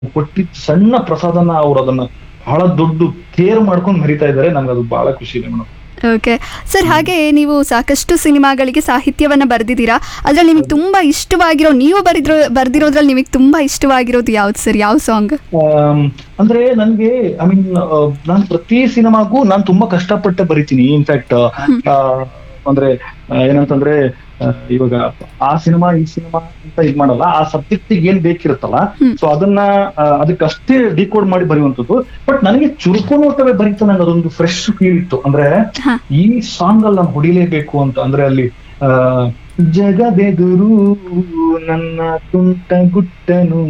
ಕೊಟ್ಟಿದ್ದ ಸಣ್ಣ ಪ್ರಸಾದನ ಅವ್ರು ಅದನ್ನ ಬಹಳ ದೊಡ್ಡ ಕೇರ್ ಮಾಡ್ಕೊಂಡು ಮರಿತಾ ಇದ್ದಾರೆ ನಮ್ಗೆ ಅದು ಬಹಳ ಖುಷಿ ಇದೆ ಮೇಡಮ್ ಓಕೆ ಸರ್ ಹಾಗೆ ನೀವು ಸಾಕಷ್ಟು ಸಿನಿಮಾಗಳಿಗೆ ಸಾಹಿತ್ಯವನ್ನು ಬರೆದಿದ್ದೀರಾ ಅದ್ರಲ್ಲಿ ನಿಮಗೆ ತುಂಬ ಇಷ್ಟವಾಗಿರೋ ನೀವು ಬರೆದಿರೋ ಬರೆದಿರೋದ್ರಲ್ಲಿ ನಿಮಗೆ ತುಂಬ ಇಷ್ಟವಾಗಿರೋದು ಯಾವ್ದು ಸರ್ ಯಾವ ಸಾಂಗ್ ಆಮ್, ಅಂದ್ರೆ ನನ್ಗೆ ಐ ಮೀನ್ ನಾನ್ ಪ್ರತಿ ಸಿನಿಮಾಗೂ ನಾನ್ ತುಂಬಾ ಕಷ್ಟಪಟ್ಟೆ ಬರಿತೀನಿ ಇನ್ಫ್ಯಾಕ್ಟ್ ಅಂದ್ರೆ ಆ, ಏನಂತಂದ್ರೆ ಆ, ಇವಾಗ ಆ ಸಿನಿಮಾ ಈ ಸಿನಿಮಾ ಅಂತ ಇದ್ ಮಾಡಲ್ಲ ಆ ಸಬ್ಜೆಕ್ಟ್ ಏನ್ ಬೇಕಿರುತ್ತಲ್ಲ ಹ್ಮ್. ಸೊ ಅದನ್ನ ಆ, ಅದಕ್ಕಷ್ಟೇ ಡಿಕೋಡ್ ಮಾಡಿ ಬರೆಯುವಂಥದ್ದು ಬಟ್ ನನಗೆ ಚುರುಕು ನೋಟವೇ ಬರೀತಾ ನಂಗೆ ಅದೊಂದು ಫ್ರೆಶ್ ಫೀಲ್ ಇತ್ತು ಅಂದ್ರೆ ಹಾ. ಈ ಸಾಂಗ್ ಅಲ್ಲಿ ನಾನು ಹೊಡಿಲೇಬೇಕು ಅಂತ ಅಂದ್ರೆ ಅಲ್ಲಿ ಆ ಜಗದೆದುರು ನನ್ನ ತುಂಟ ಗುಟ್ಟನು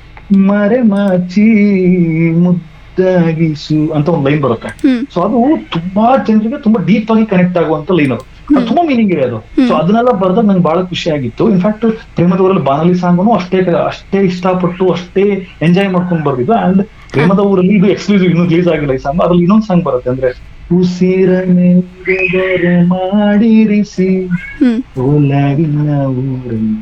ಮರೆಮಾಚಿ ಮುದ್ದಾಗಿಸು ಅಂತ ಒಂದು ಲೈನ್ ಬರುತ್ತೆ ಹ್ಮ್ ಸೊ ಅದು ತುಂಬಾ ಜನರಿಗೆ ತುಂಬಾ ಡೀಪ್ ಆಗಿ ಕನೆಕ್ಟ್ ಆಗುವಂತ ಲೈನ್ ಅದು ಅದು ತುಂಬಾ ಮೀನಿಂಗ್ ಇದೆ ಅದು ಸೊ ಅದನ್ನೆಲ್ಲ ಬರ್ದಾಗ ನಂಗೆ ಬಹಳ ಖುಷಿ ಆಗಿತ್ತು ಇನ್ಫ್ಯಾಕ್ಟ್ ಪ್ರೇಮದವರಲ್ಲಿ ಬಾನಲಿ ಸಾಂಗನು ಅಷ್ಟೇ ಅಷ್ಟೇ ಇಷ್ಟಪಟ್ಟು ಅಷ್ಟೇ ಎಂಜಾಯ್ ಮಾಡ್ಕೊಂಡು ಬರ್ದಿದ್ದು ಅಂಡ್ ಪ್ರೇಮದ ಊರಲ್ಲಿ ಇದು ಎಕ್ಸ್ಕ್ಲೂಸಿವ್ ಇನ್ನೂ ರಿಲೀಸ್ ಆಗಿಲ್ಲ ಈ ಸಾಂಗ್ ಅದ್ರಲ್ಲಿ ಇನ್ನೊಂದು ಸಾಂಗ್ ಬರುತ್ತೆ ಅಂದ್ರೆ ಉಸಿರನೆ ಮಾಡಿರಿಸಿ ಹ್ಮ್ ಓಲಾಗಿನ ಊರಲ್ಲಿ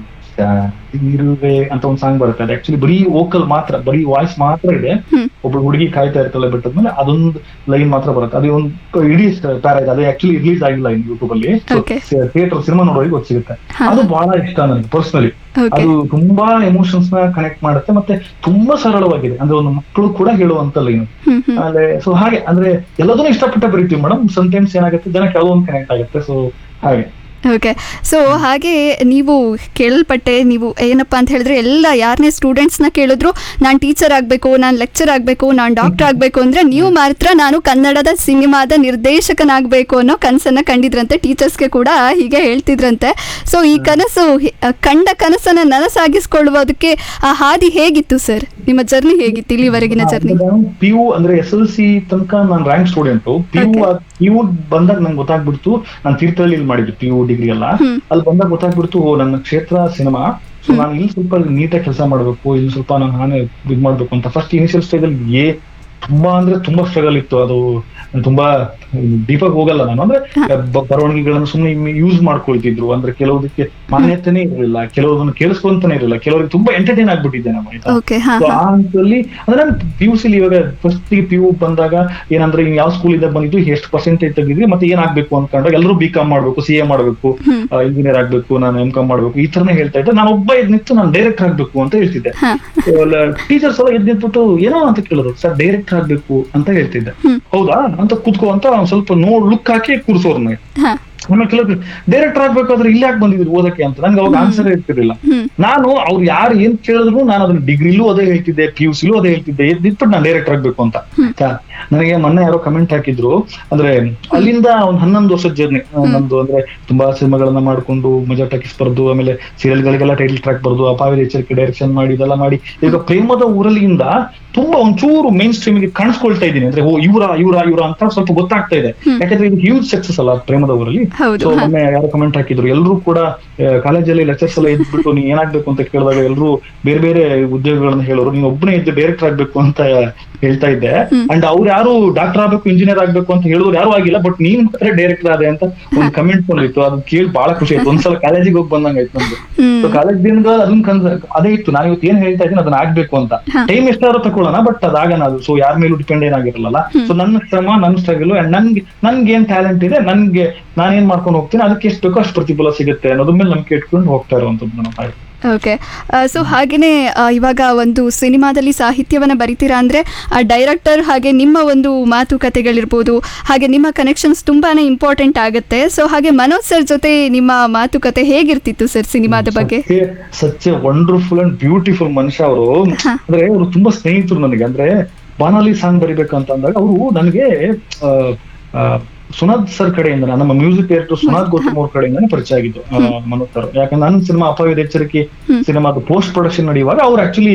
ಇರುವೆ ಅಂತ ಒಂದು ಸಾಂಗ್ ಬರುತ್ತೆ ಅದು ಆಕ್ಚುಲಿ ಬರೀ ವೋಕಲ್ ಮಾತ್ರ ಬರೀ ವಾಯ್ಸ್ ಮಾತ್ರ ಇದೆ ಹ್ಮ್. ಒಬ್ಳು ಹುಡುಗಿ ಕಾಯ್ತಾ ಇರ್ತಾಳೆ ಬೆಟ್ಟದ್ಮೇಲೆ ಅದೊಂದು ಲೈನ್ ಮಾತ್ರ ಬರುತ್ತೆ ಅದು ಒಂದು ಇಡೀ ಪ್ಯಾರ ಇದೆ ಅದು ಆಕ್ಚುಲಿ ರಿಲೀಸ್ ಆಗಿಲ್ಲ ಇನ್ ಯೂಟ್ಯೂಬ್ ಅಲ್ಲಿ Okay. ಥಿಯೇಟರ್ ಸಿನಿಮಾ ನೋಡೋರಿಗೆ ಗೊತ್ತಿರುತ್ತೆ ಹಾ. ಅದು ಬಹಳ ಇಷ್ಟ ನನಗೆ ಪರ್ಸನಲಿ ಓಕೆ ಅದು ತುಂಬಾ ಎಮೋಷನ್ಸ್ ನ ಕನೆಕ್ಟ್ ಮಾಡುತ್ತೆ ಮತ್ತೆ ತುಂಬಾ ಸರಳವಾಗಿದೆ ಅಂದ್ರೆ ಒಂದು ಮಕ್ಕಳು ಕೂಡ ಹೇಳುವಂತ ಲೈನ್ ಹ್ಮ್ ಹ್ಮ್ ಆಮೇಲೆ ಸೊ ಹಾಗೆ ಅಂದ್ರೆ ಎಲ್ಲದನ್ನೂ ಇಷ್ಟಪಟ್ಟೆ ಬರೀತೀವಿ ಮೇಡಮ್ ಟೈಮ್ಸ್ ಏನಾಗುತ್ತೆ ಜನಕ್ಕೆ ಯಾವುದೋ ಒಂದು ಕನೆಕ್ಟ್ ಆಗುತ್ತೆ ಸೊ ಹಾಗೆ ಓಕೆ ಸೊ ಹಾಗೆ ನೀವು ಕೇಳಲ್ಪಟ್ಟೆ ನೀವು ಏನಪ್ಪ ಅಂತ ಹೇಳಿದ್ರೆ ಎಲ್ಲ ಯಾರನ್ನೇ ಸ್ಟೂಡೆಂಟ್ಸ್ನ ಕೇಳಿದ್ರು ನಾನು ಟೀಚರ್ ಆಗಬೇಕು ನಾನು ಲೆಕ್ಚರ್ ಆಗಬೇಕು ನಾನು ಡಾಕ್ಟರ್ ಆಗಬೇಕು ಅಂದರೆ ನೀವು ಮಾತ್ರ ನಾನು ಕನ್ನಡದ ಸಿನಿಮಾದ ನಿರ್ದೇಶಕನಾಗಬೇಕು ಅನ್ನೋ ಕನಸನ್ನು ಕಂಡಿದ್ರಂತೆ ಟೀಚರ್ಸ್ಗೆ ಕೂಡ ಹೀಗೆ ಹೇಳ್ತಿದ್ರಂತೆ ಸೊ ಈ ಕನಸು ಹಿ- ಕಂಡ ಕನಸನ್ನು ನನಸಾಗಿಸ್ಕೊಳ್ಳುವುದಕ್ಕೆ ಆ ಹಾದಿ ಹೇಗಿತ್ತು ಸರ್ ನಿಮ್ಮ ಜರ್ನಿ ಹೇಗಿತ್ತು ಇಲ್ಲಿವರೆಗಿನ ಜರ್ನಿ ಪಿ ಯು ಅಂದ್ರೆ ಎಸ್ ಎಲ್ ಸಿ ತನಕ ನಾನು rank student P U P U ಬಂದಾಗ ನಂಗೆ ಗೊತ್ತಾಗ್ಬಿಡ್ತು ನಾನು ತೀರ್ಥಹಳ್ಳಿಲಿ ಮಾಡಿದ್ದು ಪಿ ಯು ಡಿಗ್ರಿ ಎಲ್ಲ ಹ್ಮ್. ಅಲ್ಲಿ ಬಂದಾಗ ಗೊತ್ತಾಗ್ಬಿಡ್ತು ಓ ನನ್ನ ಕ್ಷೇತ್ರ ಸಿನಿಮಾ ಸೊ ನಾನು ಇಲ್ಲಿ ಸ್ವಲ್ಪ ನೀಟಾಗಿ ಕೆಲಸ ಮಾಡ್ಬೇಕು ಇಲ್ಲಿ ಸ್ವಲ್ಪ ನಾನು ನಾನೇ ಇದ್ ಮಾಡ್ಬೇಕು ಅಂತ ಫಸ್ಟ್ ಇನಿಷಿಯಲ್ ಸ್ಟೇಜ್ ಅಲ್ಲಿ ಏ ತುಂಬಾ ಅಂದ್ರೆ ತುಂಬಾ ಸ್ಟ್ರಗಲ್ ಇತ್ತು ಅದು ತುಂಬಾ ಡೀಪ್ ಆಗಿ ಹೋಗಲ್ಲ ನಾನು ಅಂದ್ರೆ ಬ- ಬರವಣಿಗೆಗಳನ್ನು ಸುಮ್ಮನೆ ಯೂಸ್ ಮಾಡ್ಕೊಳ್ತಿದ್ರು ಅಂದ್ರೆ ಕೆಲವುದಕ್ಕೆ ಮಾನ್ಯತೆನೇ ಇರಲಿಲ್ಲ ಕೆಲವುದನ್ನು ಕೇಳಿಸ್ಕೊಂತಾನೆ ಇರಲಿಲ್ಲ ಕೆಲವರಿಗೆ ತುಂಬಾ ಎಂಟರ್ಟೈನ್ ಆಗ್ಬಿಟ್ಟಿದ್ದೆ ನಾನು ಆಯ್ತಾ ಓಕೆ ಹಾಂ So, ಹಾಂ ಆ ಹಂತದಲ್ಲಿ ಅಂದ್ರೆ ನಾನು ಪಿ ಯು ಸಿಲಿ ಇವಾಗ ಫಸ್ಟ್ ಪಿ ಯು ಬಂದಾಗ ಏನಂದ್ರೆ ಇನ್ ಯಾವ ಸ್ಕೂಲ್ ಇಂದ ಬಂದಿದ್ದು ಎಷ್ಟು ಪರ್ಸೆಂಟೇಜ್ ತೆಗಿದ್ರಿ ಮತ್ತೆ ಏನಾಗ್ಬೇಕು ಅನ್ಕೊಂಡಾಗ ಎಲ್ಲರೂ ಬಿ ಕಾಮ್ ಮಾಡ್ಬೇಕು ಸಿ ಎ ಮಾಡ್ಬೇಕು ಹ್ಮ್. ಇಂಜಿನಿಯರ್ ಆಗ್ಬೇಕು ನಾನು ಎಂ ಕಾಮ್ ಮಾಡ್ಬೇಕು ಈ ತರನೇ ಹೇಳ್ತಾ ಇದ್ದೆ ನಾನು ಒಬ್ಬ ಎದ್ ನಿಂತು ನಾನು ಡೈರೆಕ್ಟರ್ ಆಗ್ಬೇಕು ಅಂತ ಹೇಳ್ತಿದ್ದೆ ಹಾಂ ಟೀಚರ್ಸ್ ಎಲ್ಲ ಎದ್ ನಿಂತ್ಬಿಟ್ಟು ಏನೋ ಅಂತ ಕೇಳಿದ್ರು ಸರ್ ಡೈರೆಕ್ಟರ್ ಆಗ್ಬೇಕು ಅಂತ ಹೇಳ್ತಿದ್ದೆ ಹ್ಮ್. ಹೌದಾ ಅಂತ ಕೂತ್ಕೋ ಅಂತ ಒಂದ್ ಸ್ವಲ್ಪ ನೋಡ್ ಲುಕ್ ಹಾಕಿ ಕೂರ್ಸೋರ್ ನನಗೆ ಹಾಂ ಆಮೇಲೆ ಕೆಲವರು ಡೈರೆಕ್ಟರ್ ಆಗ್ಬೇಕಾದ್ರೆ ಇಲ್ಲಿ ಯಾಕೆ ಬಂದಿದ್ರು ಓದಕ್ಕೆ ಅಂತ ನಂಗೆ ಅವಾಗ ಆನ್ಸರ್ ಇರ್ತಿರ್ಲಿಲ್ಲ ಹ್ಮ್ ನಾನು ಅವ್ರು ಯಾರು ಏನ್ ಕೇಳಿದ್ರು ನಾನು ಅದನ್ನ ಡಿಗ್ರಿಲೂ ಅದೇ ಹೇಳ್ತಿದ್ದೆ ಪಿ ಯು ಸಿಲೂ ಅದೇ ಹೇಳ್ತಿದ್ದೆ ಎದ್ದಿಟ್ಟು ನಾನು ಡೈರೆಕ್ಟರ್ ಆಗ್ಬೇಕು ಅಂತ ಆಯ್ತಾ? ನನಗೆ ಮೊನ್ನೆ ಯಾರೋ ಕಮೆಂಟ್ ಹಾಕಿದ್ರು ಅಂದ್ರೆ ಅಲ್ಲಿಂದ ಒಂದ್ ಹನ್ನೊಂದು ವರ್ಷದ ಜರ್ನಿ ನಮ್ದು ಅಂದ್ರೆ ತುಂಬಾ ಸಿನಿಮಾಗಳನ್ನ ಮಾಡ್ಕೊಂಡು ಮಜಾ ಟಾಕಿಸ್ ಬರ್ದು ಆಮೇಲೆ ಸೀರಿಯಲ್ ಗಳಿಗೆಲ್ಲ ಟೈಟಲ್ ಟ್ರ್ಯಾಕ್ ಬರ್ದು ಅಪಾವಿ ಎಚ್ಚರಿಕೆ ಡೈರೆಕ್ಷನ್ ಮಾಡಿ ಇದೆಲ್ಲ ಮಾಡಿ ಈಗ ಪ್ರೇಮದ ಊರಲ್ಲಿಂದ ತುಂಬಾ ಒಂಚೂರು ಮೇನ್ ಸ್ಟ್ರೀಮಿಗೆ ಕಾಣಿಸ್ಕೊಳ್ತಾ ಇದ್ದೀನಿ ಅಂದ್ರೆ ಓ ಇವರ ಇವರ ಇವರ ಅಂತ ಸ್ವಲ್ಪ ಗೊತ್ತಾಗ್ತಾ ಇದೆ ಯಾಕಂದ್ರೆ ಇದು ಹ್ಯೂಜ್ ಸಕ್ಸಸ್ ಅಲ್ಲ ಪ್ರೇಮದ ಊರಲ್ಲಿ ಹೌದು ಸೊ ಹಾಂ ಮೊನ್ನೆ ಯಾರೋ ಕಮೆಂಟ್ ಹಾಕಿದ್ರು ಎಲ್ಲರೂ ಕೂಡ ಕಾಲೇಜಲ್ಲಿ ಲೆಕ್ಚರ್ಸ್ ಎಲ್ಲ ಎದ್ಬಿಟ್ಟು ನೀ ಏನಾಗ್ಬೇಕು ಅಂತ ಕೇಳಿದಾಗ ಎಲ್ಲರೂ ಬೇರೆ ಬೇರೆ ಉದ್ಯೋಗಗಳನ್ನ ಹೇಳೋರು ನೀನ್ ಒಬ್ಬನೇ ಇದ್ದು ಡೈರೆಕ್ಟರ್ ಆಗ್ಬೇಕು ಅಂತ ಹೇಳ್ತಾ ಇದ್ದೆ ಅಂಡ್ ಅವ್ರು ಯಾರು ಡಾಕ್ಟರ್ ಆಗ್ಬೇಕು ಇಂಜಿನಿಯರ್ ಆಗ್ಬೇಕು ಅಂತ ಹೇಳಿದ್ರು ಯಾರು ಆಗಿಲ್ಲ ಬಟ್ ನೀನ್ ಮಾತ್ರ ಡೈರೆಕ್ಟರ್ ಆದೆ ಅಂತ ಒಂದು ಕಮೆಂಟ್ ಬಂದಿತ್ತು ಅದು ಕೇಳಿ ಬಹಳ ಖುಷಿ ಆಯ್ತು ಒಂದ್ಸಲ ಕಾಲೇಜಿಗೆ ಹೋಗಿ ಬಂದಂಗ ಆಯ್ತು ನಮ್ದು ಹ್ಮ್ ಕಾಲೇಜ್ ದಿನದ ಅದನ್ನ ಕನ್ಸ ಅದೇ ಇತ್ತು ನಾನು ಇವತ್ತು ಏನ್ ಹೇಳ್ತಾ ಇದ್ದೀನಿ ಅದನ್ನ ಆಗ್ಬೇಕು ಅಂತ ಹಾ. ಟೈಮ್ ಎಷ್ಟಾದ್ರೂ ತಗೊಳ್ಳೋಣ ಬಟ್ ಅದಾಗನ ಅದು ಸೊ ಯಾರ ಮೇಲೂ ಡಿಪೆಂಡ್ ಏನಾಗಿರಲ್ಲ ಸೊ ನನ್ನ ಶ್ರಮ ನನ್ನ ಸ್ಟ್ರಗಲ್ ಅಂಡ್ ನನ್ಗೆ ನನ್ಗೆ ಏನ್ ಟ್ಯಾಲೆಂಟ್ ಇದೆ ನನ್ಗೆ ನಾನೇನ್ ಮಾಡ್ಕೊಂಡು ಹೋಗ್ತೀನಿ ಅದಕ್ಕೆ ಎಷ್ಟು ಬೇಕೋ ಅಷ್ಟು ಪ್ರತಿಫಲ ಸಿಗುತ್ತೆ ಅನ್ನೋದ್ರ ಮೇಲೆ ನಂಬಿಕೆ ಇಟ್ಕೊಂಡು ಹೋಗ್ತಾ ಇರುವಂತದ್ದು ನಮ್ಮ ಹಾಗೆ ಓಕೆ ಸೊ ಹಾಗೆಯೇ ಇವಾಗ ಒಂದು ಸಿನಿಮಾದಲ್ಲಿ ಸಾಹಿತ್ಯವನ್ನು ಬರಿತೀರಾ ಅಂದರೆ ಆ ಡೈರೆಕ್ಟರ್ ಹಾಗೆ ನಿಮ್ಮ ಒಂದು ಮಾತುಕತೆಗಳಿರ್ಬೋದು ಹಾಗೆ ನಿಮ್ಮ ಕನೆಕ್ಷನ್ಸ್ ತುಂಬಾ ಇಂಪಾರ್ಟೆಂಟ್ ಆಗುತ್ತೆ ಸೊ ಹಾಗೆ ಮನೋಜ್ ಸರ್ ಜೊತೆ ನಿಮ್ಮ ಮಾತುಕತೆ ಹೇಗಿರ್ತಿತ್ತು ಸರ್ ಸಿನಿಮಾದ ಬಗ್ಗೆ such a wonderful and beautiful ಮನುಷ್ಯ ಅವರು ಹಾ. ಅಂದ್ರೆ ಅವರು ತುಂಬಾ ಸ್ನೇಹಿತರು ನನಗೆ ಅಂದ್ರೆ ಬಾನಾಲಿ ಸಾಂಗ್ ಬರಿಬೇಕಂತ ಅಂದಾಗ ಅವರು ನನಗೆ ಆ, ಆ, ಸುನಾದ್ ಸರ್ ಕಡೆಯಿಂದ ನಮ್ಮ ಮ್ಯೂಸಿಕ್ ಡೈರೆಕ್ಟರ್ ಸುನಾದ್ ಗೌತಮ್ ಅವ್ರ ಕಡೆಯಿಂದಾನೆ ಪರಿಚಯ ಆಗಿದ್ದು ಆ, ಮನೋಜ್ ಸರ್ ಯಾಕಂದ್ರೆ ನನ್ನ ಸಿನಿಮಾ ಅಪಾಯದ ಎಚ್ಚರಿಕೆ ಹ್ಮ್. ಸಿನಿಮಾದ ಪೋಸ್ಟ್ ಪ್ರೊಡಕ್ಷನ್ ನಡೆಯುವಾಗ ಅವ್ರು ಆಕ್ಚುಲಿ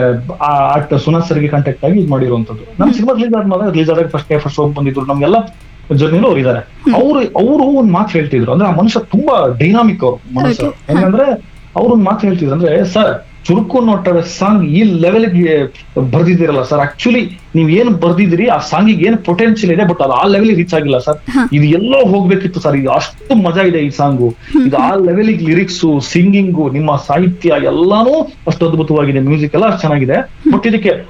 ಆರ್ಟ್ ಸುನಾದ್ ಸರ್ಗೆ ಕಾಂಟ್ಯಾಕ್ಟ್ ಆಗಿ ಇದು ಮಾಡಿರುವಂತದ್ದು ನಮ್ಮ ಸಿನಿಮಾ ರಿಲೀಸ್ ಆದ್ಮೇಲೆ ರಿಲೀಸ್ ಆದಾಗ ಫಸ್ಟ್ ಡೇ ಫಸ್ಟ್ ಹೋಗಿ ಬಂದಿದ್ರು ನಮ್ಗೆಲ್ಲ ಜರ್ನಿಲೂ ಅವ್ರು ಇದಾರೆ ಅವ್ರು ಅವರು ಒಂದ್ ಮಾತು ಹೇಳ್ತಿದ್ರು ಅಂದ್ರೆ ಆ ಮನುಷ್ಯ ತುಂಬಾ ಡೈನಾಮಿಕ್ ಅವರು ಮನುಷ್ಯ Okay. ಹೆಂಗಂದ್ರೆ ಅವ್ರು ಒಂದ್ ಮಾತು ಹೇಳ್ತಿದ್ರು ಅಂದ್ರೆ ಸರ್ ಚುರುಕು ನೋಟವೇ ಸಾಂಗ್ ಈ ಲೆವೆಲ್ಗೆ ಬರ್ದಿದ್ದೀರಲ್ಲ ಸರ್ ಆಕ್ಚುಲಿ ನೀವ್ ಏನ್ ಬರ್ದಿದ್ದೀರಿ ಆ ಸಾಂಗಿಗೆ ಏನ್ ಪೊಟೆನ್ಶಿಯಲ್ ಇದೆ ಬಟ್ ಅದು ಆ ಲೆವೆಲ್ ರೀಚ್ ಆಗಿಲ್ಲ ಸರ್ ಇದು ಎಲ್ಲೋ ಹೋಗ್ಬೇಕಿತ್ತು ಸರ್ ಇದು ಅಷ್ಟು ಮಜಾ ಇದೆ ಈ ಸಾಂಗು ಇದು ಆ ಲೆವೆಲ್ಗೆ ಲಿರಿಕ್ಸು ಸಿಂಗಿಂಗು ನಿಮ್ಮ ಸಾಹಿತ್ಯ ಎಲ್ಲಾನು ಅಷ್ಟು ಅದ್ಭುತವಾಗಿದೆ ಮ್ಯೂಸಿಕ್ ಎಲ್ಲ ಅಷ್ಟು ಚೆನ್ನಾಗಿದೆ ಬಟ್ ಇದಕ್ಕೆ